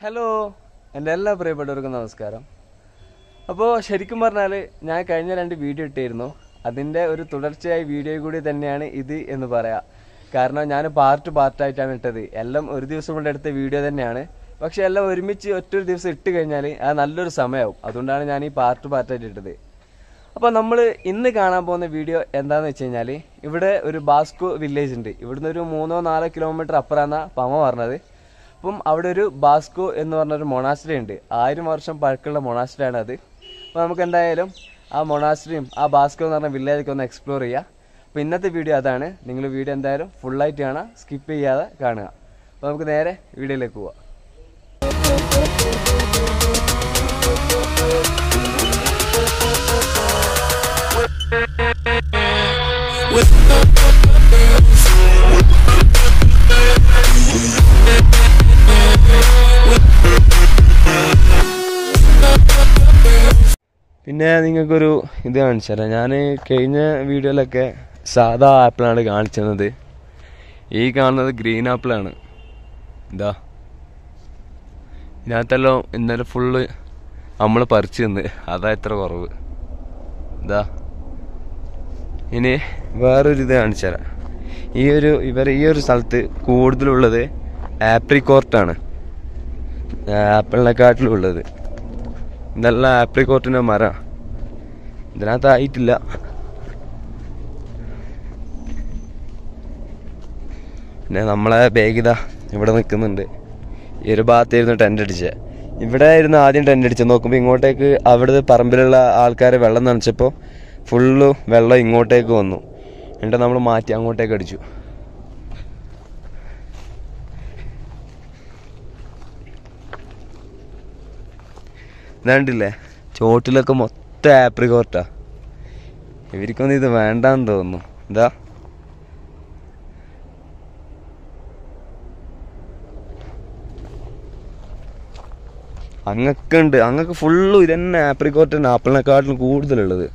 Hello എൻ്റെ എല്ലാ പ്രിയപ്പെട്ടവർക്കും നമസ്കാരം അപ്പോൾ ശരിക്കും പറഞ്ഞാൽ ഞാൻ കഴിഞ്ഞ രണ്ട് വീഡിയോ ഇട്ടിരുന്നു അതിൻ്റെ ഒരു തുടർച്ചയായ വീഡിയോ കൂടി തന്നെയാണ് ഇത് എന്ന് പറയാം കാരണം ഞാൻ പാർട്ട് പാർട്ടായിട്ടാണ് ഇട്ടത് എല്ലാം ഒരു ദിവസം കൊണ്ട് എടുത്ത വീഡിയോ തന്നെയാണ് പക്ഷെ എല്ലാം ഒരുമിച്ച് ഒറ്റൊരു ദിവസം ഇട്ട് കഴിഞ്ഞാൽ അത് നല്ലൊരു സമയമാവും അതുകൊണ്ടാണ് ഞാൻ ഈ പാർട്ട് പാർട്ടായിട്ട് ഇട്ടത് അപ്പോൾ നമ്മൾ ഇന്ന് കാണാൻ പോകുന്ന വീഡിയോ എന്താണെന്ന് വെച്ച് കഴിഞ്ഞാൽ ഇവിടെ ഒരു ബാസ്കോ വില്ലേജ് ഉണ്ട് ഇവിടുന്ന് ഒരു മൂന്നോ നാലോ കിലോമീറ്റർ അപ്പുറമാണ് പമ പറഞ്ഞത് അപ്പം അവിടെ ഒരു ബാസ്കോ എന്ന് പറഞ്ഞൊരു മൊണാസ്ട്രി ഉണ്ട് ആയിരം വർഷം പഴക്കമുള്ള മൊണാസ്ട്രിയാണ് അത് അപ്പോൾ നമുക്ക് എന്തായാലും ആ മൊണാസ്ട്രിയും ആ ബാസ്കോ എന്ന് പറഞ്ഞ വില്ലേജൊക്കെ ഒന്ന് എക്സ്പ്ലോർ ചെയ്യുക അപ്പോൾ ഇന്നത്തെ വീഡിയോ അതാണ് നിങ്ങൾ വീഡിയോ എന്തായാലും ഫുള്ളായിട്ട് കാണുക സ്കിപ്പ് ചെയ്യാതെ കാണുക അപ്പോൾ നമുക്ക് നേരെ വീഡിയോയിലേക്ക് പോവാം പിന്നെ നിങ്ങൾക്കൊരു ഇത് കാണിച്ചു തരാം ഞാൻ കഴിഞ്ഞ വീഡിയോയിലൊക്കെ സാധാ ആപ്പിളാണ് കാണിച്ചത് ഈ കാണുന്നത് ഗ്രീൻ ആപ്പിളാണ് ഇതാ ഇതിനകത്തെല്ലാം ഇന്നലെ ഫുള്ള് നമ്മൾ പറിച്ചു തന്ന് അതാ ഇത്ര കുറവ് ഇതാ ഇനി വേറൊരു ഇത് കാണിച്ചു തരാം ഈ ഒരു ഇവർ ഈ ഒരു സ്ഥലത്ത് കൂടുതലുള്ളത് ആപ്രിക്കോർട്ടാണ് ആപ്പിളിനെക്കാട്ടിലും ഉള്ളത് ഇതെല്ലാം ആപ്രിക്കോട്ടിൻ്റെ മരം ഇതിനകത്ത് ആയിട്ടില്ല പിന്നെ നമ്മളെ ബാഗ് ഇതാ ഇവിടെ നിൽക്കുന്നുണ്ട് ഈ ഒരു ഭാഗത്തായിരുന്നു ടെൻ്റ് അടിച്ചത് ഇവിടെ ആയിരുന്നു ആദ്യം ടെൻ്റ് അടിച്ചത് നോക്കുമ്പോൾ ഇങ്ങോട്ടേക്ക് അവിടുത്തെ പറമ്പിലുള്ള ആൾക്കാർ വെള്ളം നനച്ചപ്പോൾ ഫുള്ള് വെള്ളം ഇങ്ങോട്ടേക്ക് വന്നു എന്നിട്ട് നമ്മൾ മാറ്റി അങ്ങോട്ടേക്ക് അടിച്ചു ഇതാണ്ടില്ലേ ചോട്ടിലൊക്കെ മൊത്തം ആപ്രിക്കോർട്ടാ ഇവർക്കൊന്നും ഇത് വേണ്ടാന്ന് തോന്നുന്നു എന്താ അങ്ങൊക്കെ ഉണ്ട് അങ്ങൊക്കെ ഫുള്ളും ഇതന്നെ ആപ്രിക്കോട്ട് ആപ്പിളിനെക്കാട്ടിലും കൂടുതലുള്ളത്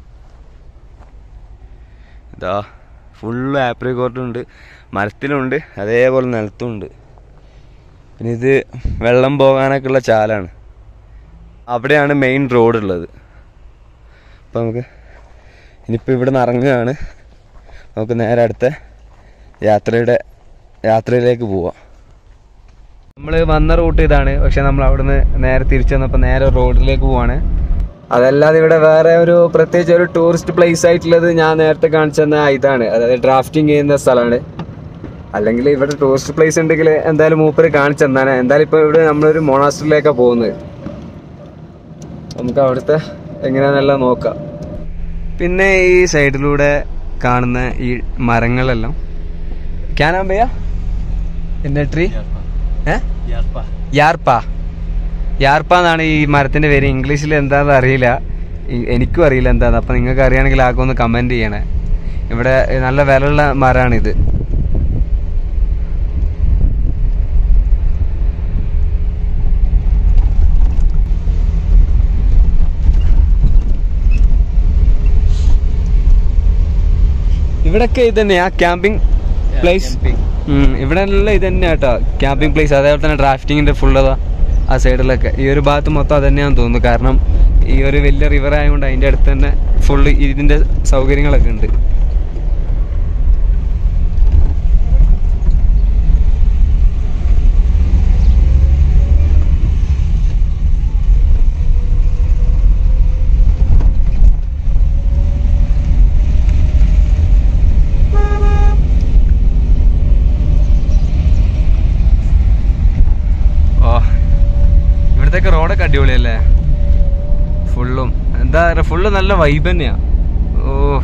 ഇതാ ഫുള്ള് ആപ്രിക്കോട്ടുണ്ട് മരത്തിലുണ്ട് അതേപോലെ നിലത്തുണ്ട് പിന്നെ ഇത് വെള്ളം പോകാനൊക്കെ ഉള്ള ചാലാണ് അവിടെയാണ് മെയിൻ റോഡ് ഉള്ളത് അപ്പം നമുക്ക് ഇനിയിപ്പോൾ ഇവിടെ നിന്ന് ഇറങ്ങുകയാണ് നമുക്ക് നേരെ അടുത്ത യാത്രയുടെ യാത്രയിലേക്ക് പോവാം നമ്മൾ വന്ന റൂട്ട് ഇതാണ് പക്ഷെ നമ്മൾ അവിടുന്ന് നേരെ തിരിച്ചു വന്നപ്പോൾ നേരെ റോഡിലേക്ക് പോവാണ് അതല്ലാതെ ഇവിടെ വേറെ ഒരു പ്രത്യേകിച്ച് ഒരു ടൂറിസ്റ്റ് പ്ലേസ് ആയിട്ടുള്ളത് ഞാൻ നേരത്തെ കാണിച്ചു തന്ന ഇതാണ് അതായത് ഡ്രാഫ്റ്റിംഗ് ചെയ്യുന്ന സ്ഥലമാണ് അല്ലെങ്കിൽ ഇവിടെ ടൂറിസ്റ്റ് പ്ലേസ് ഉണ്ടെങ്കിൽ എന്തായാലും മൂപ്പര് കാണിച്ചു തന്നാണ് എന്തായാലും ഇപ്പോൾ ഇവിടെ നമ്മളൊരു മൊണാസ്റ്ററിലേക്കാണ് പോകുന്നത് നമുക്ക് അവിടുത്തെ എങ്ങനെയാണെന്നെല്ലാം നോക്കാം പിന്നെ ഈ സൈഡിലൂടെ കാണുന്ന ഈ മരങ്ങളെല്ലാം ക്യാനാ ഭയ്യ എന്നെ ട്രീ ഏ യാർപ്പ യാർപ്പ എന്നാണ് ഈ മരത്തിന്റെ പേര് ഇംഗ്ലീഷിൽ എന്താണെന്ന് അറിയില്ല ഈ- എനിക്കും അറിയില്ല എന്താന്ന് അപ്പൊ നിങ്ങൾക്ക് അറിയാണെങ്കിൽ ആകെ ഒന്ന് കമന്റ് ചെയ്യണേ ഇവിടെ നല്ല വിലയുള്ള മരമാണിത് ഇവിടൊക്കെ ഇത് തന്നെയാ ക്യാമ്പിംഗ് പ്ലേസ് ഇവിടെ എല്ലാം ഇത് തന്നെയാ കേട്ടോ ക്യാമ്പിംഗ് പ്ലേസ് അതേപോലെ തന്നെ ഡ്രാഫ്റ്റിങ്ങിന്റെ ഫുൾ അതാ ആ സൈഡിലൊക്കെ ഈ ഒരു ഭാഗത്ത് മൊത്തം അത് തന്നെയാന്ന് തോന്നുന്നു കാരണം ഈ ഒരു വലിയ റിവർ ആയതുകൊണ്ട് അതിന്റെ അടുത്ത് തന്നെ ഫുള്ള് ഇതിന്റെ സൗകര്യങ്ങളൊക്കെ ഉണ്ട് ഓ ഇവിടത്തേക്ക് റോഡൊക്കെ അടിപൊളിയല്ലേ ഫുള്ളും എന്താ പറയാ ഫുള്ള് നല്ല വൈബ് തന്നെയാ ഓ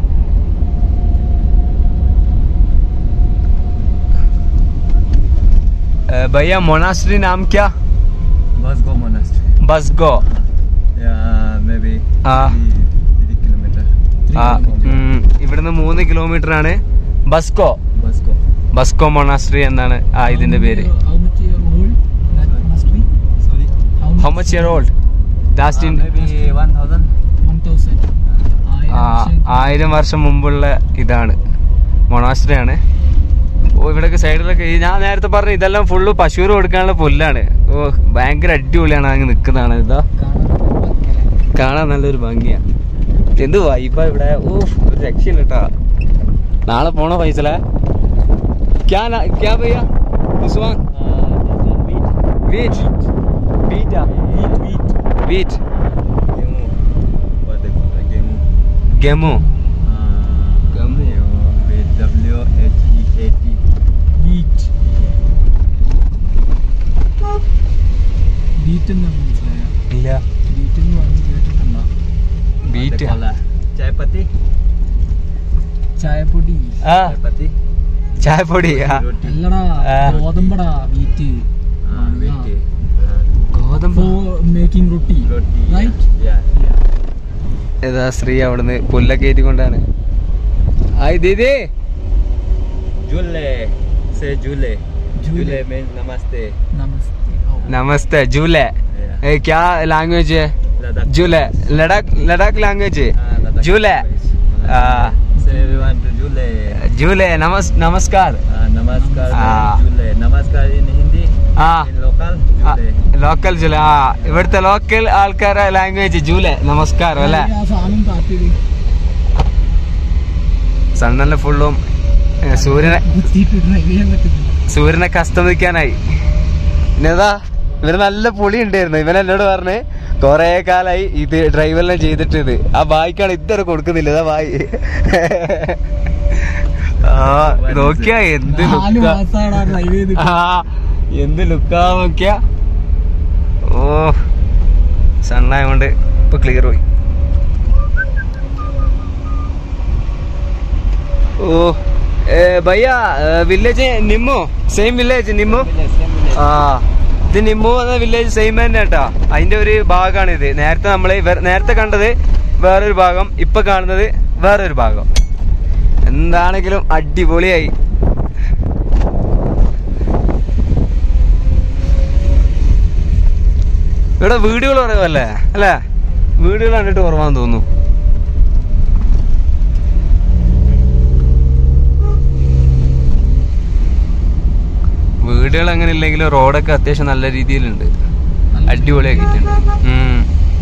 भैया मोनास्ट्री नाम क्या Basgo Monastery. बसगो Yeah, maybe Ah. three, three kilometer. ആ ഉം, ഇവിടുന്ന് മൂന്ന് കിലോമീറ്റർ ആണ് ബസ്കോ Basgo. ബസ്കോ മൊണാസ്ട്രി എന്നാണ് ആ ഇതിന്റെ പേര് How much year old that monastery? Sorry. How how much year old last in maybe one thousand. One thousand. ആ, ആയിരം വർഷം മുമ്പുള്ള ഇതാണ് മൊണാസ്ട്രി ആണ് ഓ ഇവിടെയൊക്കെ സൈഡിലൊക്കെ ഈ ഞാൻ നേരത്തെ പറഞ്ഞു ഇതെല്ലാം ഫുള്ള് പശുവിന് കൊടുക്കാനുള്ള പുല്ലാണ് ഓ ഭയങ്കര അടിപൊളിയാണ് അങ്ങ് നിൽക്കുന്നതാണ് ഇതാ കാണാൻ നല്ലൊരു ഭംഗിയാ എന്ത് വൈബാ ഇവിടെ ഓ ഒരു രക്ഷയില്ല കേട്ടാ നാളെ പോണോ പൈസല ക്യാ നാ- ക്യാ ഭയ്യ ഉസ്മാൻ വീറ്റ് വീറ്റാ wheat Gemu. What they call it? Gemu. ഗമു Uh, Gemu. With W H E A T. Beat beat എന്ന് മനസ്സിലായ ഇല്ല ബീറ്റ് എന്ന് പറഞ്ഞ് കേട്ടിട്ടുണ്ടോ What beat they call that? Chai patti? ചായപ്പൊടി ആ Chai patti? ചായപ്പൊടി ആ Roti. അല്ലടാ ആ. ഗോതമ്പടാ ബീറ്റ് Uh, wheat. Uh, ഗോതമ്പ് for making roti roti. Right Yeah. ഏതാ സ്ത്രീ അവിടുന്ന് പുല്ലൊക്കെ ഏറ്റിക്കൊണ്ടാണ് ഹായ് ദീദി Jule. Say Jule. Jule. Jule means namaste. നമസ്തേ ഓ. നമസ്തേ ജൂലെ Yeah. ए, क्या लैंग्वेज है Ladakh. जूले लद्दाख लद्दाख लैंग्वेज है Ah, Ladakh Jule. language. Ah. Say everyone to Jule. जूले नमस् नमस्कार Ah, namaskar. Ah. Jule. Namaskar in Hindi. ആ In local. ആ, Jule. ലോക്കൽ ജൂലെ ആ ഇവിടുത്തെ ലോക്കൽ ആൾക്കാരെ ലാംഗ്വേജ് ജൂലെ നമസ്കാരം അല്ലേ ആ സാധനം കാത്തിയത് സണ്ണല്ല ഫുള്ളും ഏ, സൂര്യനെ കുത്തിയിട്ട് ഡ്രൈവ് ചെയ്യാൻ പറ്റുന്നില്ല സൂര്യനൊക്കെ അസ്തമിക്കാനായി പിന്നെതാ ഇവര് നല്ല പുളി ഉണ്ടായിരുന്നു ഇവൻ എന്നോട് പറഞ്ഞ് കൊറേ കാലായി ഇത് ഡ്രൈവെല്ലാം ചെയ്തിട്ട് ഇത് ആ ബായിക്കാണ് ഇതുവരെ കൊടുക്കുന്നില്ല ഇതാ ബായി ആ നോക്കിയാ എന്ത് നാല് ലുക്കാ മാസമാണ് ഡ്രൈവ് ചെയ്തിട്ട് ആ എന്ത് ലുക്കാ നോക്കിയാ ഓ സണ്ണായോണ്ട് ഇപ്പൊ ക്ലിയർ പോയി ഓ ഭയ്യ village Nimmu same village Nimmu ആ ഇത് നിമ്മു എന്ന വില്ലേജ് സെയിം തന്നെ കേട്ടാ അതിന്റെ ഒരു ഭാഗമാണ് ഇത് നേരത്തെ നമ്മൾ നേരത്തെ കണ്ടത് വേറൊരു ഭാഗം ഇപ്പൊ കാണുന്നത് വേറൊരു ഭാഗം എന്താണെങ്കിലും അടിപൊളിയായി ഇവിടെ വീടുകൾ കുറവല്ലേ അല്ലേ വീടുകൾ കണ്ടിട്ട് കുറവാന്ന് തോന്നുന്നു വീടുകൾ അങ്ങനെ ഇല്ലെങ്കിലും റോഡൊക്കെ അത്യാവശ്യം നല്ല രീതിയിലുണ്ട് അടിപൊളിയാക്കിയിട്ടുണ്ട് ഉം.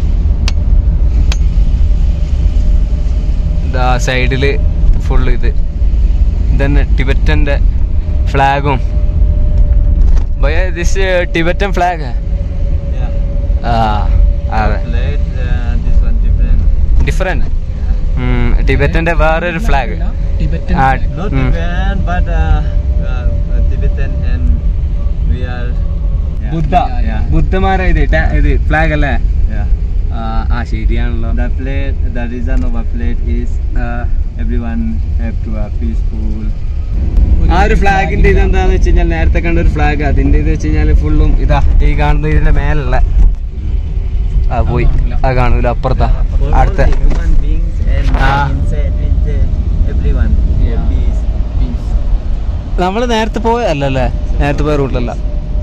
ഇതാ സൈഡില് ഫുള്ള് ഇത് ഇതന്നെ ടിബറ്റന്റെ ഫ്ലാഗും ഭയ ദിസ് ടിബറ്റൻ ഫ്ലാഗ് Yeah. ആ അതെ Plate, uh, this one different. Different ടിബറ്റന്റെ വേറൊരു ഫ്ലാഗ് ടിബറ്റൻ ആ, flag. Not Mm. Tibetan, but uh, uh, Tibetan and we are. Yeah. Buddha Yeah. ബുദ്ധമാരെ ഇത് ടാ- ഇത് ഫ്ലാഗ് അല്ലേ Yeah. ആ, ആ ശരിയാണല്ലോ The plate, the reason of a plate is uh, everyone have to a peaceful. ആ ഒരു ഫ്ലാഗിന്റെ ഇതെന്താന്ന് വെച്ച് കഴിഞ്ഞാൽ നേരത്തെ കണ്ട ഒരു ഫ്ലാഗ് അതിന്റെ ഇത് വെച്ച് കഴിഞ്ഞാൽ ഫുള്ളും ഇതാ ഈ കാണുന്ന ഇതിന്റെ മേലുള്ള ആ പോയി ആ കാണൂല അപ്പുറത്താ For all അടുത്ത the human beings and Ah. insect, insect, everyone. Yeah. Peace. Peace. നമ്മൾ നേരത്തെ പോയല്ലേ നേരത്തെ പോയ റൂട്ടിലല്ല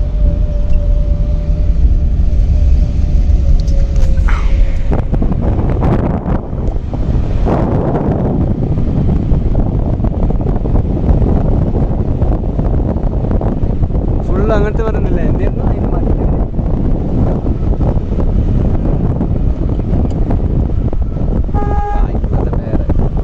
ഫുള്ള് അങ്ങനത്തെ പറയുന്നില്ലേ എന്തായിരുന്നു അതിന് മറ്റേ ആ, ഇപ്പോഴത്തെ പേര്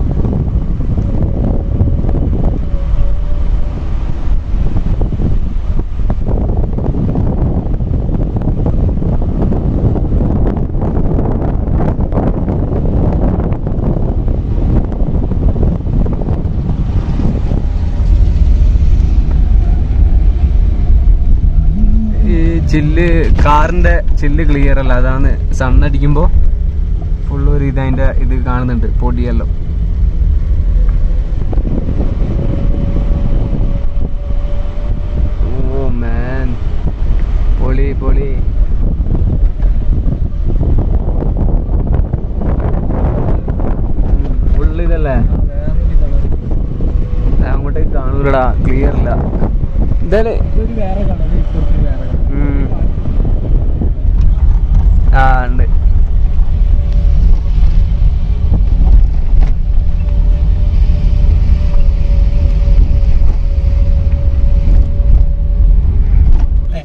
ഈ ചില്ല് കാറിന്റെ ചില്ല് ക്ലിയർ അല്ല അതാണ് സണ്ണടിക്കുമ്പോ ഫുള്ള് ഒരു ഇത് അതിന്റെ ഇത് കാണുന്നുണ്ട് പൊടിയെല്ലാം ഓ മാൻ പൊളി പൊളി ഫുള്ള് ഇതല്ലേ വേറൊരു കളർ അങ്ങോട്ടേക്ക് കാണൂലടാ ക്ലിയർ ഇല്ല എന്തായാലും ഇതൊരു വേറെ കളർ ഇപ്പുറത്ത് വേറെ ഉം. കളർ ആ ഉണ്ട്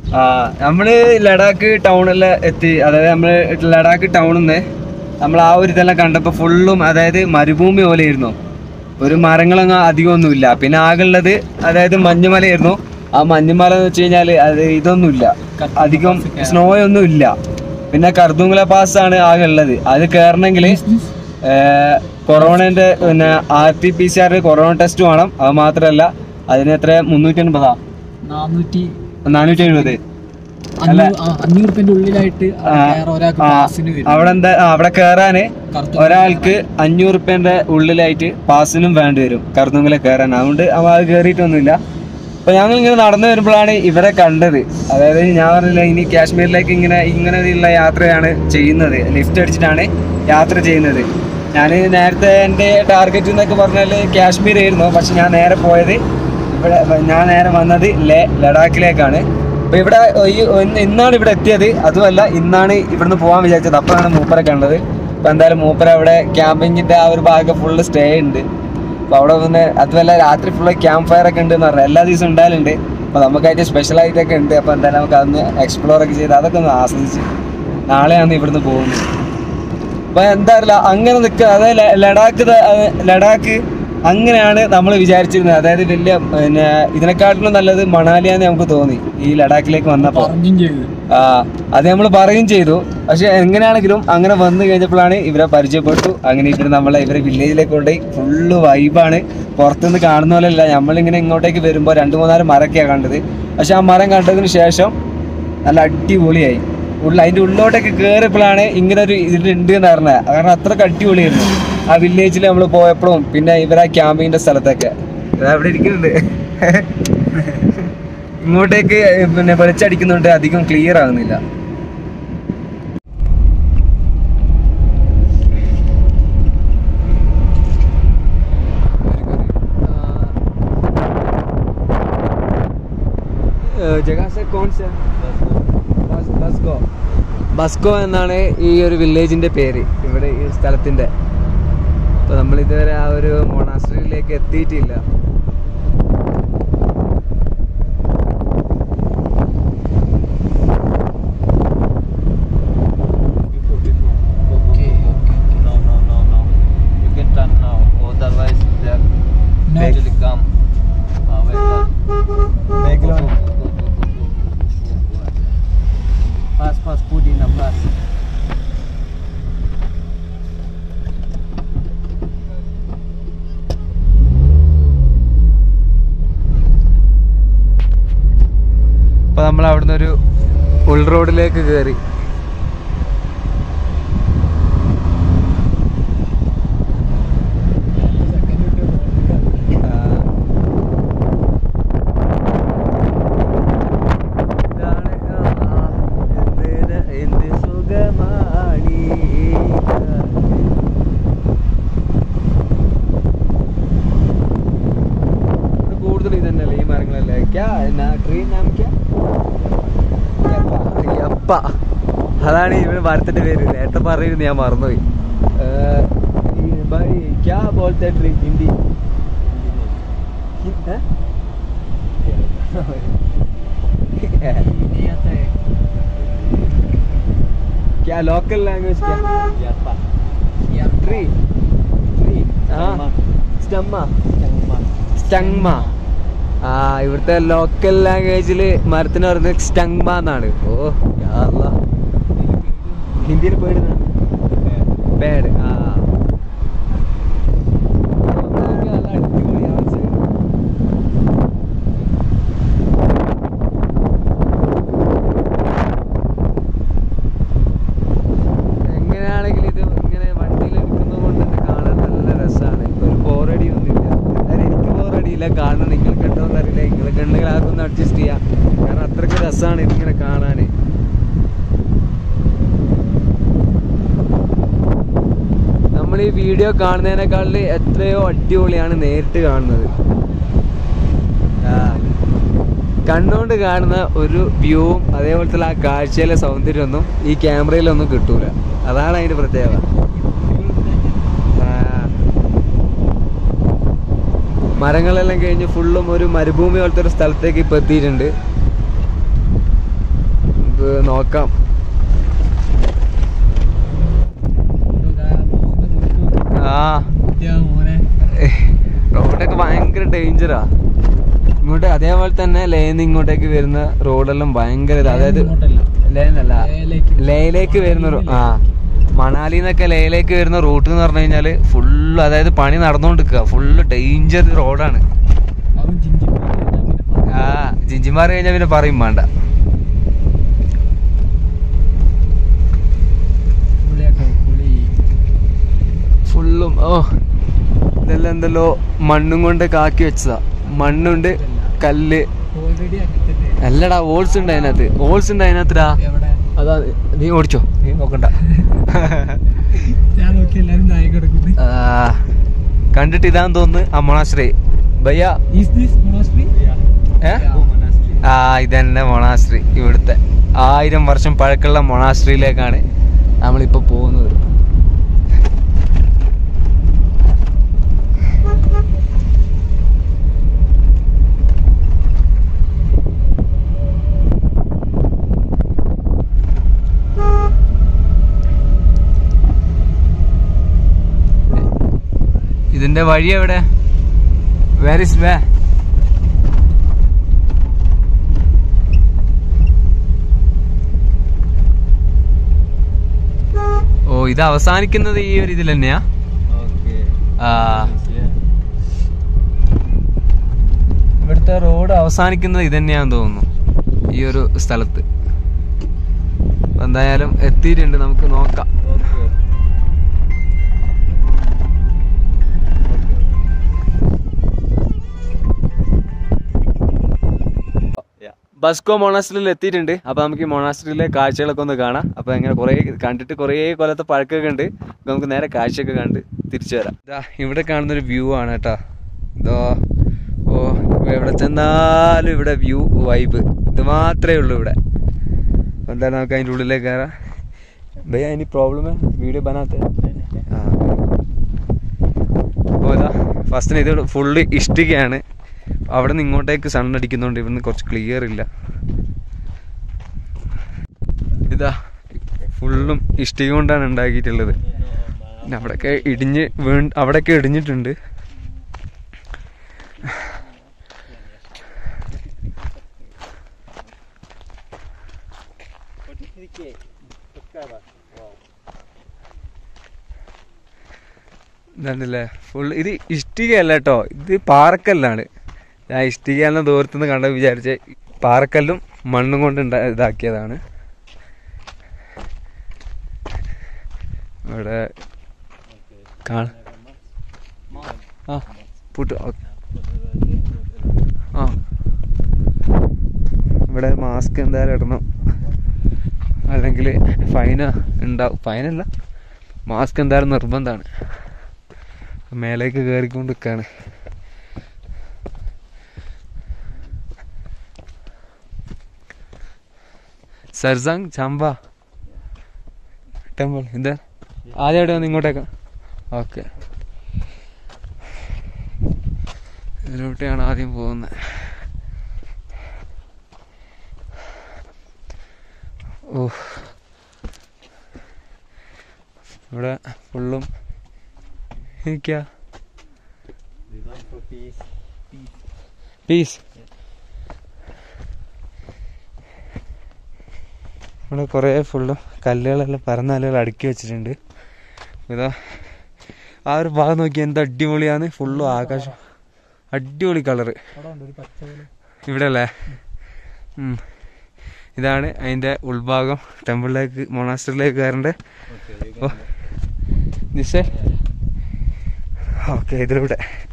ആ നമ്മള് ലഡാക്ക് ടൗണിലെ എത്തി അതായത് നമ്മള് ലഡാക്ക് ടൗണിൽ നിന്ന് നമ്മൾ ആ ഒരു ഇതെല്ലാം കണ്ടപ്പോൾ ഫുള്ളും അതായത് മരുഭൂമി പോലെ ആയിരുന്നു ഒരു മരങ്ങളൊന്നും അധികമൊന്നുമില്ല പിന്നെ ആകെയുള്ളത് അതായത് മഞ്ഞുമലയായിരുന്നു ആ മഞ്ഞുമല എന്ന് വെച്ച് കഴിഞ്ഞാൽ അത് ഇതൊന്നുമില്ല അധികം സ്നോ ഒന്നും ഇല്ല പിന്നെ കർദുങ്കല പാസ് ആണ് ആകെ ഉള്ളത് അത് കയറണമെങ്കിൽ കൊറോണന്റെ പിന്നെ R T P C R corona test വേണം അത് മാത്രമല്ല അതിന് എത്ര മുന്നൂറ്റി എൺപതാ നാനൂറ്റി നാനൂറ്റി എഴുപത് അഞ്ഞൂറ് ആ, അഞ്ഞൂറ് റുപ്യന്റെ ഉള്ളിലായിട്ട് ആ, വേറെ ഒരാൾക്ക് ആ, പാസിന് വരും അവിടെ എന്താ ആ, അവിടെ കയറാന് കറുത്ത ഒരാൾക്ക് അഞ്ഞൂറ് റുപ്യന്റെ ഉള്ളിലായിട്ട് പാസിനും വേണ്ടി വരും കറുത്തുങ്കല കയറാൻ അതുകൊണ്ട് അവ അത് കയറിയിട്ടൊന്നുമില്ല അപ്പൊ ഞങ്ങൾ ഇങ്ങനെ നടന്നു വരുമ്പോഴാണ് ഇവരെ കണ്ടത് അതായത് ഞാൻ പറഞ്ഞില്ല ഇനി കാശ്മീരിലേക്ക് ഇങ്ങനെ ഇങ്ങനെയുള്ള യാത്രയാണ് ചെയ്യുന്നത് ലിഫ്റ്റ് അടിച്ചിട്ടാണ് യാത്ര ചെയ്യുന്നത് ഞാൻ നേരത്തെ എൻ്റെ ടാർഗറ്റ് എന്നൊക്കെ പറഞ്ഞാൽ കാശ്മീർ ആയിരുന്നു പക്ഷെ ഞാൻ നേരെ പോയത് ഇവിടെ ഞാൻ നേരെ വന്നത് ലേ ലഡാക്കിലേക്കാണ് അപ്പൊ ഇവിടെ ഈ ഒന്ന് ഇന്നാണ് ഇവിടെ എത്തിയത് അതുമല്ല ഇന്നാണ് ഇവിടുന്ന് പോകാൻ വിചാരിച്ചത് അപ്പോഴാണ് മൂപ്പരെ കണ്ടത് അപ്പൊ എന്തായാലും മൂപ്പര അവിടെ ക്യാമ്പിങ്ങിന്റെ ആ ഒരു ഭാഗം ഫുള്ള് സ്റ്റേ ഉണ്ട് അപ്പൊ അവിടെ വന്ന് അതുമല്ല രാത്രി ഫുള്ള് ക്യാമ്പ് ഫയർ ഒക്കെ ഉണ്ട് എന്ന് പറഞ്ഞാൽ എല്ലാ ദിവസവും ഉണ്ടാകലുണ്ട് അപ്പൊ നമുക്കായിട്ട് സ്പെഷ്യൽ ആയിട്ടൊക്കെ ഉണ്ട് അപ്പൊ എന്തായാലും നമുക്ക് അതൊന്ന് എക്സ്പ്ലോർ ഒക്കെ ചെയ്ത് അതൊക്കെ ഒന്ന് ആസ്വദിച്ച് നാളെയാണ് ഇവിടുന്ന് പോകുന്നത് അപ്പൊ എന്താ അറിയില്ല അങ്ങനെ നിൽക്കുക അതായത് ല- ലഡാക്ക് ത- അത് ലഡാക്ക് അങ്ങനെയാണ് നമ്മൾ വിചാരിച്ചിരുന്നത് അതായത് വലിയ പിന്നെ ഇതിനെക്കാട്ടിലും നല്ലത് മണാലിയാന്ന് നമുക്ക് തോന്നി ഈ ലഡാക്കിലേക്ക് വന്നപ്പോൾ പറഞ്ഞും ചെയ്ത് ആ അത് നമ്മൾ പറയും ചെയ്തു പക്ഷെ എങ്ങനെയാണെങ്കിലും അങ്ങനെ വന്നു കഴിഞ്ഞപ്പോഴാണ് ഇവരെ പരിചയപ്പെട്ടു അങ്ങനെ ഇവര് നമ്മളെ ഇവരെ വില്ലേജിലേക്ക് കൊണ്ടുപോയി ഫുള്ള് വൈബാണ് പുറത്തുനിന്ന് കാണുന്ന പോലെയല്ല നമ്മളിങ്ങനെ ഇങ്ങോട്ടേക്ക് വരുമ്പോൾ രണ്ട് മൂന്നാല് മരമൊക്കെയാണ് കണ്ടത് പക്ഷെ ആ മരം കണ്ടതിന് ശേഷം നല്ല അടിപൊളിയായി ഉള്ള അതിന്റെ ഉള്ളോട്ടൊക്കെ കയറിയപ്പോഴാണ് ഇങ്ങനെ ഒരു ഇതിലുണ്ട് എന്ന് പറഞ്ഞത് കാരണം അത്രക്ക് അടിപൊളിയായിരുന്നു ആ വില്ലേജിൽ നമ്മൾ പോയപ്പോഴും പിന്നെ ഇവരാ ക്യാമ്പിങ്ങിന്റെ സ്ഥലത്തൊക്കെ ഇതാ ഇവിടെ ഇരിക്കുന്നുണ്ട് ഇങ്ങോട്ടേക്ക് പിന്നെ വെളിച്ചടിക്കുന്നുണ്ട് അധികം ക്ലിയർ ആകുന്നില്ല ബസ്കോ എന്നാണ് ഈ ഒരു വില്ലേജിന്റെ പേര് ഇവിടെ ഈ സ്ഥലത്തിന്റെ അപ്പൊ നമ്മൾ ഇതുവരെ ആ ഒരു മൊണാസ്ട്രിയിലേക്ക് എത്തിയിട്ടില്ല Okay, okay, okay. No, no, no, no. You can turn now. Otherwise, they are No. actually come. Uh, wait, uh, Vehicle go, on. go, go, go, go, go, go, go, go. Fast, fast, put in a fast. അപ്പൊ നമ്മൾ അവിടുന്ന് ഒരു ഉൾ റോഡിലേക്ക് കയറി കൂടുതൽ ഇതന്നെയല്ലേ ഈ മരങ്ങളല്ലേ ക്യാ ട്രീ നാം ക്യാ യപ്പ അതാണ് ഇവിടെ മരത്തിന്റെ പേര് നേരത്തെ പറയുന്നത് ഞാൻ മറന്നുപോയി ഏഹ്, ഈ ഭായ് ക്യാ ബോൾത്തെ ട്രീ ഹിന്ദി ഏ? क्या लोकल लैंग्वेज क्या ट्री ट्री हाँ സ്റ്റമ്മ സ്റ്റങ്മ ആ ഇവിടുത്തെ ലോക്കൽ ലാംഗ്വേജിൽ മരത്തിന് പറയുന്നത് സ്റ്റങ്മ എന്നാണ് ഓ യാ അല്ലാ. ഹിന്ദിയിൽ പേടുന്ന പേട് ആ നല്ല അടിപൊളിയാ മനസ്സിലായോ? എങ്ങനെയാണെങ്കിലും ഇത് ഇങ്ങനെ വണ്ടിയിൽ എടുക്കുന്നത് കൊണ്ട് തന്നെ കാണാൻ നല്ല രസമാണ് ഒരു ബോറടി ഒന്നുമില്ല അതായത് എനിക്ക് ബോറടിയില്ല കാരണം നിങ്ങൾക്ക് ഉണ്ടോ എന്നറിയില്ല നിങ്ങൾക്ക് ഉണ്ടെങ്കിൽ അതൊക്കെ ഒന്ന് അഡ്ജസ്റ്റ് ചെയ്യാം കാരണം അത്രയ്ക്ക് രസമാണ് ഇതിങ്ങനെ കാണാൻ നമ്മൾ ഈ വീഡിയോ കാണുന്നതിനേക്കാളിൽ എത്രയോ അടിപൊളിയാണ് നേരിട്ട് കാണുന്നത് ആ കണ്ണുകൊണ്ട് കാണുന്ന ഒരു വ്യൂവും അതേപോലത്തെ ആ കാഴ്ചയിലെ സൗന്ദര്യമൊന്നും ഈ ക്യാമറയിലൊന്നും കിട്ടൂല അതാണ് അതിന്റെ പ്രത്യേകത ആ. മരങ്ങളെല്ലാം കഴിഞ്ഞ് ഫുള്ളും ഒരു മരുഭൂമി പോലത്തെ ഒരു സ്ഥലത്തേക്ക് ഇപ്പൊ എത്തിയിട്ടുണ്ട് നമുക്ക് നോക്കാം ആ മോനെ റോഡൊക്കെ ഭയങ്കര ഡേഞ്ചറാ ഇങ്ങോട്ട് അതേപോലെ തന്നെ ലേന്ന് ഇങ്ങോട്ടേക്ക് വരുന്ന റോഡെല്ലാം ഭയങ്കര ഇതാ. അതായത് ഇങ്ങോട്ടല്ല. ലേന്നല്ല ലേയിലേക്ക്. ലേയിലേക്ക് വരുന്ന റോ- ആ മണാലിന്നൊക്കെ ലേയിലേക്ക് വരുന്ന റൂട്ട് എന്ന് പറഞ്ഞു കഴിഞ്ഞാല് ഫുള്ള് അതായത് പണി നടന്നുകൊണ്ടിരിക്കുക ഫുള്ള് ഡേഞ്ചർ റോഡാണ് അവൻ ജിഞ്ചിമാർ കഴിഞ്ഞാ പിന്നെ പറ- ആ ജിഞ്ചിമാർ കഴിഞ്ഞാൽ പിന്നെ പറയും വേണ്ട പുളിയൊക്കെ പുളി ഫുള്ളും ഓ ഇതെല്ലാം എന്തല്ലോ മണ്ണും കൊണ്ട് കാക്കി വെച്ചതാ മണ്ണുണ്ട് കല്ല് ഓൾറെഡി അങ്ങനെ തന്നെ അല്ലടാ ഓൾസ് ഉണ്ട് അതിനകത്ത് ഓൾസ് ഉണ്ട് അതിനകത്തടാ എവിടെ അതാ നീ ഓടിച്ചോ നീ നോക്കണ്ട ഞാൻ നോക്കി എല്ലാരും നായി കിടക്കുന്നത് ആ, കണ്ടിട്ട് ഇതാന്ന് തോന്നുന്നു ആ മൊണാശ്രീ ഭയ്യ ഈസ് ദിസ് മൊണാസ്ട്രി ഏ ആ ഇതന്നെ മൊണാശ്രീ ഇവിടുത്തെ ആയിരം വർഷം പഴക്കമുള്ള മൊണാശ്രീയിലേക്കാണ് നമ്മളിപ്പോ പോകുന്നത് ഇതിന്റെ വഴി എവിടെ വേർ ഇസ് വേ ഓ ഇത് അവസാനിക്കുന്നത് ഈ ഒരു ഇതിൽ തന്നെയാ Okay. ആ Yeah. ഇവിടുത്തെ റോഡ് അവസാനിക്കുന്നത് ഇത് തന്നെയാന്ന് തോന്നുന്നു ഈ ഒരു സ്ഥലത്ത് അപ്പൊ എന്തായാലും എത്തിയിട്ടുണ്ട് നമുക്ക് നോക്കാം Okay. Yeah. ബസ്കോ മൊണാസ്ട്രിയിൽ എത്തിയിട്ടുണ്ട് അപ്പൊ നമുക്ക് ഈ മൊണാസ്ട്രിയിലെ കാഴ്ചകളൊക്കെ ഒന്ന് കാണാം അപ്പൊ അങ്ങനെ കുറെ കണ്ടിട്ട് കുറേ കൊല്ലത്തെ പഴക്കമൊക്കെ ഉണ്ട് അപ്പൊ നമുക്ക് നേരെ കാഴ്ചയൊക്കെ കണ്ട് തിരിച്ചു വരാം ഇതാ ഇവിടെ കാണുന്ന ഒരു വ്യൂ ആണ് കേട്ടോ ഇതോ ഓ എവിടെ ചെന്നാലും ഇവിടെ വ്യൂ വൈബ് ഇത് മാത്രമേ ഉള്ളൂ ഇവിടെ അപ്പൊ എന്തായാലും നമുക്ക് അതിൻ്റെ ഉള്ളിലേക്ക് കയറാം ഭയ്യ ഇനി പ്രോബ്ലം വീഡിയോ ബനാത്തെ ആ അപ്പോൾ ഇതാ ഫസ്റ്റിന് ഇത് ഫുള്ള് ഇഷ്ടികയാണ് അവിടെ നിന്ന് ഇങ്ങോട്ടേക്ക് സൺ അടിക്കുന്നതുകൊണ്ട് ഇവിടുന്ന് കുറച്ച് ക്ലിയർ ഇല്ല ഇതാ ഫുള്ളും ഇഷ്ടിക കൊണ്ടാണ് ഉണ്ടാക്കിയിട്ടുള്ളത് പിന്നെ അവിടെയൊക്കെ ഇടിഞ്ഞ് വീ അവിടെയൊക്കെ ഇടിഞ്ഞിട്ടുണ്ട് ഇതല്ലേ ഫുൾ ഇത് ഇഷ്ടികയല്ല കേട്ടോ ഇത് പാറക്കല്ലാണ് ഞാൻ ഇഷ്ടിക എന്ന ദൂരത്തുനിന്ന് കണ്ട വിചാരിച്ച പാറക്കല്ലും മണ്ണും കൊണ്ട് ഉണ്ടാ ഇതാക്കിയതാണ് ഇവിടെ കാണ ആ പൂട്ട് ഓക്കെ ആ ഇവിടെ മാസ്ക് എന്തായാലും ഇടണം അല്ലെങ്കിൽ ഫൈന ഉണ്ടാവും ഫൈനല്ല മാസ്ക് എന്തായാലും നിർബന്ധമാണ് മേലേക്ക് കയറിക്കൊണ്ട് നിൽക്കാണ് സർസാങ് ചാമ്പ ടെമ്പിൾ എന്താ ആദ്യം എവിടെ വന്ന് ഇങ്ങോട്ടേക്ക് ഓക്കെ ഇതിലോട്ടാണ് ആദ്യം പോകുന്നത് ഓ ഇവിടെ ഫുള്ളും ഇരിക്കുക Design for peace. പീസ് ഇവിടെ കുറേ ഫുള്ളും കല്ലുകളെല്ലാം പരന്നാലുകൾ അടുക്കി വെച്ചിട്ടുണ്ട് ഇതാ ആ ഒരു ഭാഗം നോക്കി എന്ത് അടിപൊളിയാണ് ഫുള്ളും ആകാശം അടിപൊളി കളറ് അവിടെ ഉണ്ട് ഒരു പച്ച പോലെ ഇവിടെ അല്ലേ ഉം. ഇതാണ് അതിൻ്റെ ഉൾഭാഗം ടെമ്പിളിലേക്ക് മൊണാസ്റ്ററിലേക്ക് കയറേണ്ട Okay, you ഓ can ദിശ ഓക്കെ ഇതിലൂടെ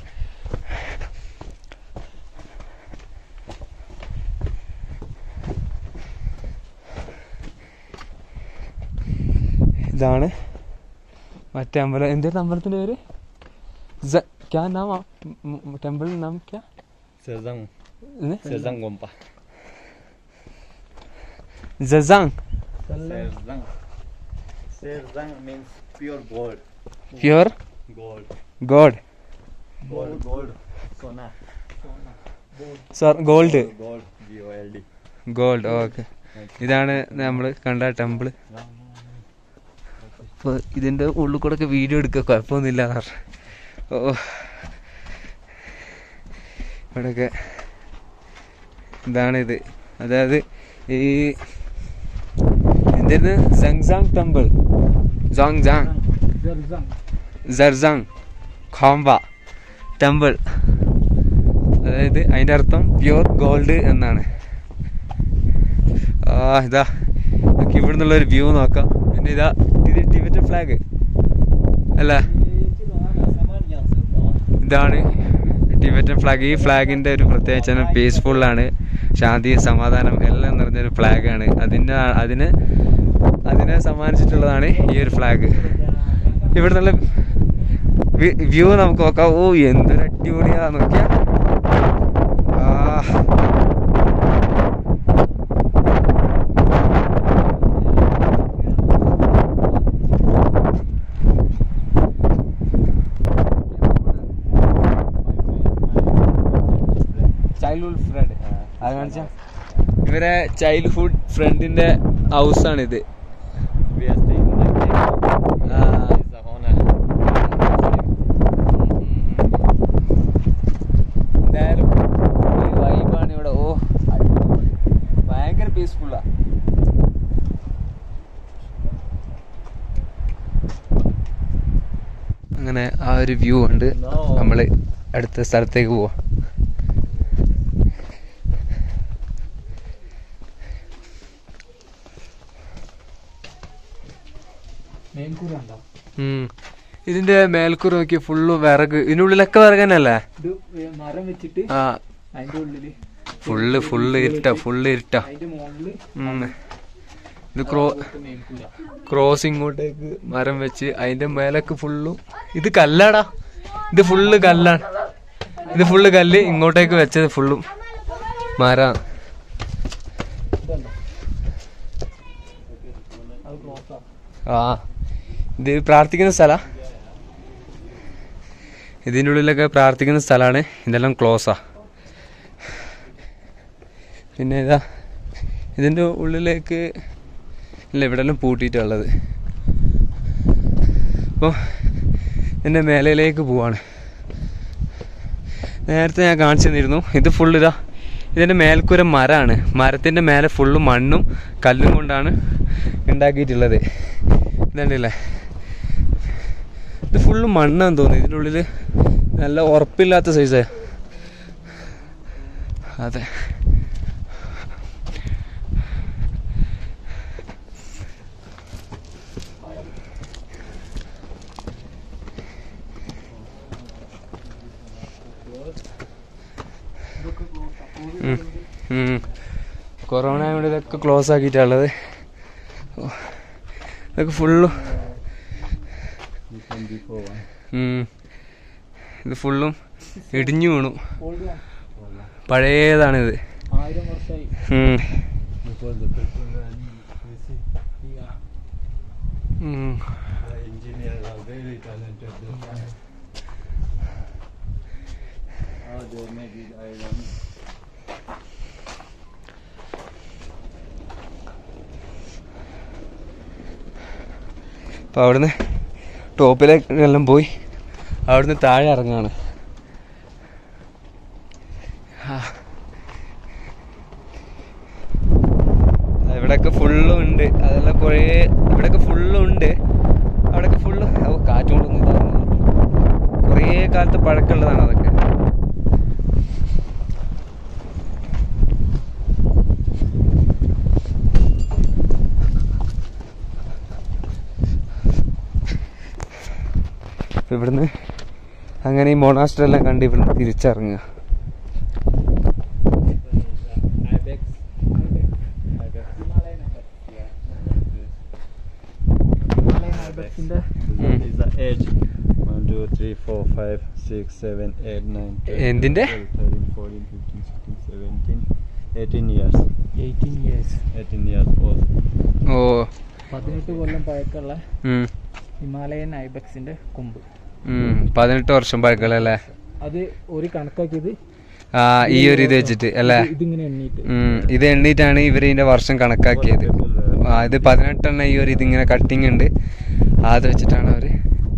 ഇതാണ് മറ്റേ അമ്പലം എന്തായിരുന്നു അമ്പലത്തിന്റെ പേര് സ- ക്യാ നാം ടെമ്പിൾ നാം ക്യാ Sezang. ഇത്? Sezang Gompa. ജസാങ് Sezang. Sezang means pure gold. Pure Gold. God Gold. Gold. Sona. Sir gold Gold. G O L D. Gold okay ഇതാണ് നമ്മൾ കണ്ട ടെമ്പിള് അപ്പോൾ ഇതിൻ്റെ ഉള്ളിൽ കൂടെ ഒക്കെ വീഡിയോ എടുക്കുക കുഴപ്പമൊന്നുമില്ല എന്ന് പറഞ്ഞു ഓ ഇവിടെയൊക്കെ ഇതാണിത് അതായത് ഈ എന്തായിരുന്നു സങ്സാങ് ടെമ്പിൾ ജോങ് ജാങ് ജർസാങ് ഖോംബ ടെമ്പിൾ അതായത് അതിൻ്റെ അർത്ഥം പ്യൂർ ഗോൾഡ് എന്നാണ് ആ ഇതാ നമുക്ക് ഇവിടെ നിന്നുള്ള ഒരു വ്യൂ നോക്കാം പിന്നെ ഇതാ ഇത് ടിബറ്റൻ ഫ്ലാഗ് അല്ല ഇതാണ് ടിബറ്റൻ ഫ്ലാഗ് ഈ ഫ്ലാഗിൻ്റെ ഒരു പ്രത്യേകിച്ച് പീസ്ഫുള്ളാണ് ശാന്തി സമാധാനം എല്ലാം നിറഞ്ഞൊരു ഫ്ലാഗാണ് അതിന് അതിന് അതിനെ സമ്മാനിച്ചിട്ടുള്ളതാണ് ഈ ഒരു ഫ്ലാഗ് ഇവിടെ നിന്നുള്ള വ്യൂ നമുക്ക് നോക്കാം ഓ എന്തൊരു അടിപൊളിയാ നോക്കിയാ ആ ചൈൽഡ്ഹുഡ് ഫ്രണ്ട് അത് കാണിച്ച ഇവരെ ചൈൽഡ്ഹുഡ് ഫ്രണ്ടിന്റെ ഹൗസാണിത് We are staying like this. ആ. It's a honor. എന്തായാലും ഒരു വൈബാണ് ഇവിടെ ഓ അടിപൊളി. ഭയങ്കര പീസ്ഫുള്ളാ അങ്ങനെ ആ ഒരു വ്യൂ ഉണ്ട് നമ്മൾ അടുത്ത സ്ഥലത്തേക്ക് പോവാം മേൽക്കൂറുണ്ടോ ഉം. ഇതിന്റെ മേൽക്കൂർ നോക്കി ഫുള്ള് വിറക് ഇതിനുള്ളിലൊക്കെ വിറക് തന്നെയല്ലേ ഇത് മരം വെച്ചിട്ട് ആ അതിന്റെ ഉള്ളില് ഫുള്ള് ഫുള്ള് ഇരുട്ട ഫുള്ള് ഇരുട്ട അതിന്റെ മുകളില് ഉം. ഇത് ക്രോ മേൽക്കൂര ക്രോസ് ഇങ്ങോട്ടേക്ക് മരം വെച്ച് അതിന്റെ മേലൊക്കെ ഫുള്ളും ഇത് കല്ലാടാ ഇത് ഫുള്ള് കല്ലാണ് ഇത് ഫുള്ള് കല്ല് ഇങ്ങോട്ടേക്ക് വെച്ചത് ഫുള്ളും മര ഇതുണ്ടോ അത് ക്ലോസാ ആ ഇത് പ്രാർത്ഥിക്കുന്ന സ്ഥല ഇതിൻ്റെ ഉള്ളിലൊക്കെ പ്രാർത്ഥിക്കുന്ന സ്ഥലമാണ് ഇതെല്ലാം ക്ലോസാ പിന്നെ ഇതാ ഇതിൻ്റെ ഉള്ളിലേക്ക് ഇല്ല ഇവിടെ എല്ലാം പൂട്ടിയിട്ടുള്ളത് അപ്പോൾ ഇതിൻ്റെ മേലയിലേക്ക് പോവാണ് നേരത്തെ ഞാൻ കാണിച്ചു തന്നിരുന്നു ഇത് ഫുള്ള് ഇതാ ഇതിൻ്റെ മേൽക്കൂര മരമാണ് മരത്തിൻ്റെ മേലെ ഫുള്ള് മണ്ണും കല്ലും കൊണ്ടാണ് ഉണ്ടാക്കിയിട്ടുള്ളത് ഇതുണ്ടല്ലേ ഇത് ഫുള്ള് മണ്ണാന്ന് തോന്നുന്നു ഇതിൻ്റെ ഉള്ളിൽ നല്ല ഉറപ്പില്ലാത്ത സൈസ് അതെ ഉം. ഉം. കൊറോണ ആയതുകൊണ്ട് ഇതൊക്കെ ക്ലോസ് ആക്കിയിട്ടുള്ളത് ഓ. ഇതൊക്കെ ഫുള്ളും ഉം. ഇത് ഫുള്ളും ഇടിഞ്ഞു വീണു ഓൾഡ് പഴയതാണിത് ആയിരം വർഷമായി ഉം. Because the people and you see, ഉം. the engineers are very talented. How they make it iron. അപ്പോൾ അവിടുന്ന് ടോപ്പിലേക്കെല്ലാം പോയി അവിടുന്ന് താഴെ ഇറങ്ങാണ് ആ. ഇവിടെയൊക്കെ ഫുള്ളും ഉണ്ട് അതെല്ലാം കുറേ ഇവിടെയൊക്കെ ഫുള്ളും ഉണ്ട് അവിടെയൊക്കെ ഫുള്ള് ഓ കാറ്റ് കൊണ്ടൊന്നും ഇതാകുന്നു കുറേ കാലത്ത് പഴക്കമുള്ളതാണ് അതൊക്കെ അപ്പൊ ഇവിടുന്ന് അങ്ങനെ ഈ മൊണാസ്റ്റർ എല്ലാം കണ്ട് ഇവിടുന്ന് തിരിച്ചിറങ്ങുക Ibex. Ibex. ഹിമാലയൻ ഹിമാലയൻ ഐബക്സിന്റെ Mm. This is the age. 1, 2, 3, 4, 5, 6, 7, 8, 9, 10, എന്തിന്റെ? 12, 13, 14, 15, 16, 17, 18 years. Eighteen years 18 years old. ഓ പതിനെട്ട് കൊല്ലം പഴക്കമുള്ള ഉം, ഹിമാലയൻ ഐബക്സിന്റെ കൊമ്പ് ഉം, പതിനെട്ട് വർഷം പഴക്കമുള്ള അല്ലേ അത് ഒരു കണക്കാക്കിയത് ആ ഈ ഒരു ഇത് വെച്ചിട്ട് അല്ലേ ഇതിങ്ങനെ എണ്ണീട്ട് ഉം, ഇത് എണ്ണീറ്റാണ് ഇവർ ഇതിന്റെ വർഷം കണക്കാക്കിയത് ആ, ഇത് പതിനെട്ടെണ്ണം ഈ ഒരു ഇതിങ്ങനെ കട്ടിങ് ഉണ്ട് അത് വെച്ചിട്ടാണ് അവര്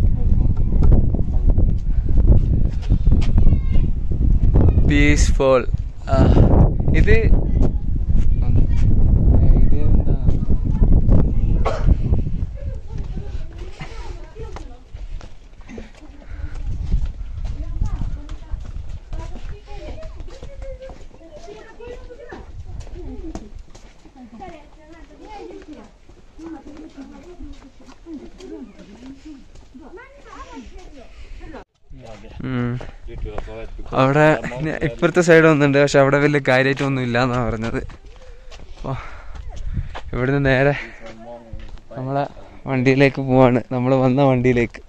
പീസ്ഫുൾ ഇത് ഏ, ഇത് എന്താ ഉം. അവിടെ ഇനി ഇപ്പുറത്തെ സൈഡ് ഒന്നുണ്ട് പക്ഷെ അവിടെ വലിയ കാര്യമായിട്ടൊന്നും ഇല്ല എന്നാ പറഞ്ഞത് അപ്പോൾ ഇവിടുന്ന് നേരെ നമ്മളെ വണ്ടിയിലേക്ക് പോവാണ് നമ്മൾ വന്ന വണ്ടിയിലേക്ക്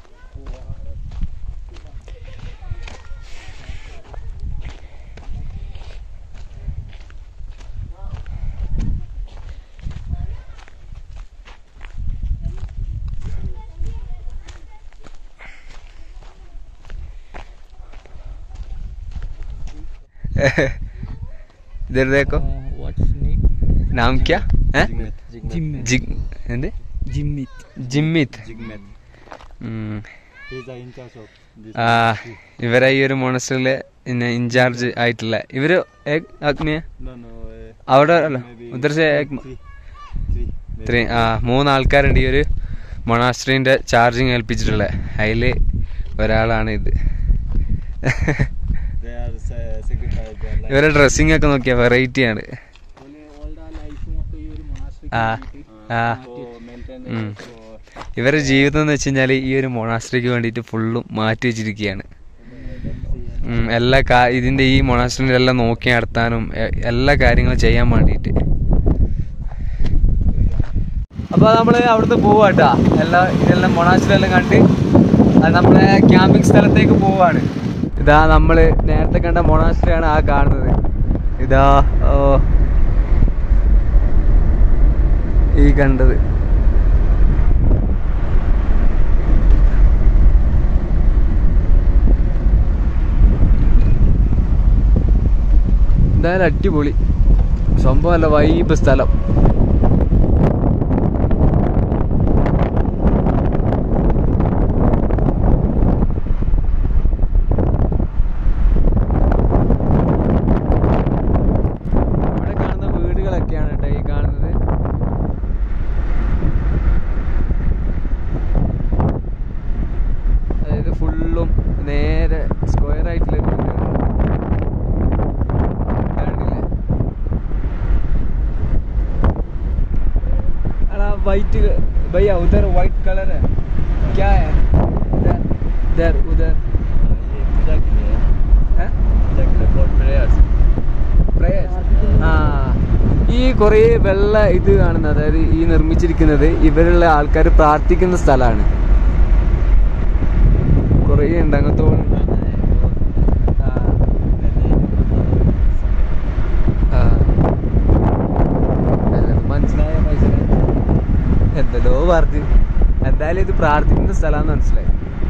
इधर देखो വാട്ട്സ് നെയിം नाम क्या है ജിമ്മി जिग എന്ത് ജിമ്മിത്ത് ജിമ്മിത്ത് Jigmet. ഉം. He's the in charge of this. ആ ഇവരെ ഈ ഒരു മോണസ്റ്ററിലെ പിന്നെ ഇൻചാർജ് ആയിട്ടുള്ള ഇവര് ഏക് ആത്മീയ No, no. Uh, അവിടെ അല്ല maybe ഉദ്ധർ സെ ഏക് three. Three. maybe. ഇത്രയും ആ മൂന്ന് ആൾക്കാരുണ്ട് ഈ ഒരു മൊണാസ്ട്രീൻ്റെ ചാർജിങ് ഏൽപ്പിച്ചിട്ടുള്ളത് അതിൽ ഒരാളാണ് ഇത് They are uh, sacrificed their life. ഇവരെ ഡ്രസ്സിങ് ഒക്കെ നോക്കിയാൽ വെറൈറ്റി ആണ് ഓൾഡ് ലൈഫ് മൊത്തം ഈ ഒരു മൊണാസ്ട്രിക്ക് ആ ആ For maintenance, ഉം. for ഇവരുടെ ജീവിതം എന്ന് വെച്ച് കഴിഞ്ഞാൽ ഈ ഒരു മൊണാസ്ട്രിക്ക് വേണ്ടിയിട്ട് ഫുള്ളും മാറ്റി വെച്ചിരിക്കുകയാണ് ഉം, എല്ലാ കാ ഇതിൻ്റെ ഈ മൊണാസ്ട്രിൻ്റെ എല്ലാം നോക്കി നടത്താനും എ- എല്ലാ കാര്യങ്ങളും ചെയ്യാൻ വേണ്ടിയിട്ട് അപ്പോൾ നമ്മൾ അവിടുന്ന് പോവാട്ടാ എല്ലാം ഇതെല്ലാം മൊണാസ്ട്രി എല്ലാം കണ്ട് അത് നമ്മളെ ക്യാമ്പിംഗ് സ്ഥലത്തേക്ക് പോവാണ് ഇതാ നമ്മൾ നേരത്തെ കണ്ട മൊണാസ്ട്രിയാണ് ആ കാണുന്നത് ഇതാ ഓ ഈ കണ്ടത് എന്തായാലും അടിപൊളി സംഭവം അല്ല വൈബ് സ്ഥലം ഇവിടെ കാണുന്ന വീടുകളൊക്കെയാണ് കേട്ടോ ഈ കാണുന്നത് അതായത് ഫുള്ളും നേരെ സ്ക്വയർ ആയിട്ടുള്ള വീടുകളാണ് കണ്ടില്ലേ अरे वाइट भैया उधर वाइट कलर है क्या है इधर इधर उधर ये पूजा के लिए है। है पूजा के लिए for prayers. Prayers? ആ ഈ കുറേ വെള്ള ഇത് കാണുന്നത് അതായത് ഈ നിർമ്മിച്ചിരിക്കുന്നത് ഇവരുള്ള ആൾക്കാർ പ്രാർത്ഥിക്കുന്ന സ്ഥലമാണ് കുറേ ഉണ്ട് അങ്ങ് തോന്നുന്നു ആ, ആ. അല്ല, മനസ്സിലായ മനസ്സിലായി എന്തല്ലോ പറഞ്ഞു എന്തായാലും ഇത് പ്രാർത്ഥിക്കുന്ന സ്ഥലമാണെന്ന് മനസ്സിലായി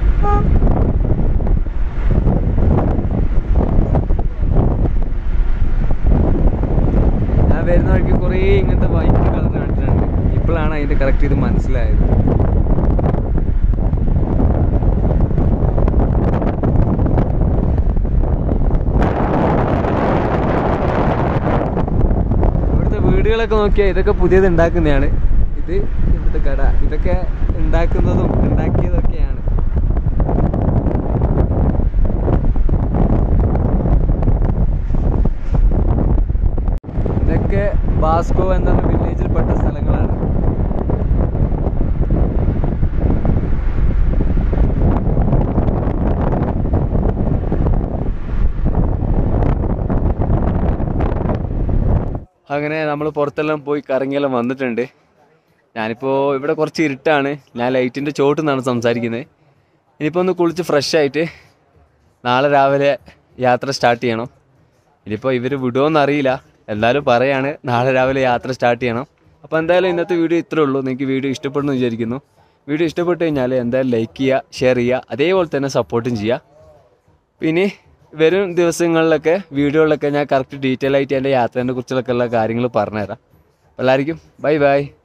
ഞാൻ വരുന്ന വഴിക്ക് കുറേ ഇങ്ങനത്തെ വൈറ്റ് കളർ കണ്ടിട്ടുണ്ട് ഇപ്പോഴാണ് അതിന്റെ കറക്റ്റ് ഇത് മനസ്സിലായത് ഇവിടുത്തെ വീടുകളൊക്കെ നോക്കിയാൽ ഇതൊക്കെ പുതിയത് ഉണ്ടാക്കുന്നതാണ് ഇത് ഇവിടുത്തെ കട ഇതൊക്കെ ഉണ്ടാക്കുന്നതും ഉണ്ടാക്കിയതൊക്കെയാണ് ഇതൊക്കെ ബാസ്കോ എന്ന വില്ലേജിൽപ്പെട്ട സ്ഥലങ്ങളാണ് അങ്ങനെ നമ്മൾ പുറത്തെല്ലാം പോയി കറങ്ങിയെല്ലാം വന്നിട്ടുണ്ട് ഞാനിപ്പോൾ ഇവിടെ കുറച്ച് ഇരുട്ടാണ് ഞാൻ ലൈറ്റിൻ്റെ ചോട്ടിൽ നിന്നാണ് സംസാരിക്കുന്നത് ഇനിയിപ്പോൾ ഒന്ന് കുളിച്ച് ഫ്രഷ് ആയിട്ട് നാളെ രാവിലെ യാത്ര സ്റ്റാർട്ട് ചെയ്യണം ഇനിയിപ്പോൾ ഇവർ വിടുമോയെന്ന് അറിയില്ല എന്തായാലും പറയാണ് നാളെ രാവിലെ യാത്ര സ്റ്റാർട്ട് ചെയ്യണം അപ്പോൾ എന്തായാലും ഇന്നത്തെ വീഡിയോ ഇത്രേ ഉള്ളൂ നിങ്ങൾക്ക് വീഡിയോ ഇഷ്ടപ്പെടുന്നു വിചാരിക്കുന്നു വീഡിയോ ഇഷ്ടപ്പെട്ട് കഴിഞ്ഞാൽ എന്തായാലും ലൈക്ക് ചെയ്യുക ഷെയർ ചെയ്യുക അതേപോലെ തന്നെ സപ്പോർട്ടും ചെയ്യുക പിന്നെ വരും ദിവസങ്ങളിലൊക്കെ വീഡിയോകളിലൊക്കെ ഞാൻ കറക്റ്റ് ഡീറ്റെയിൽ ആയിട്ട് എൻ്റെ യാത്രേനെ കുറിച്ചുള്ള കാര്യങ്ങൾ പറഞ്ഞുതരാം എല്ലാവർക്കും ബൈ ബൈ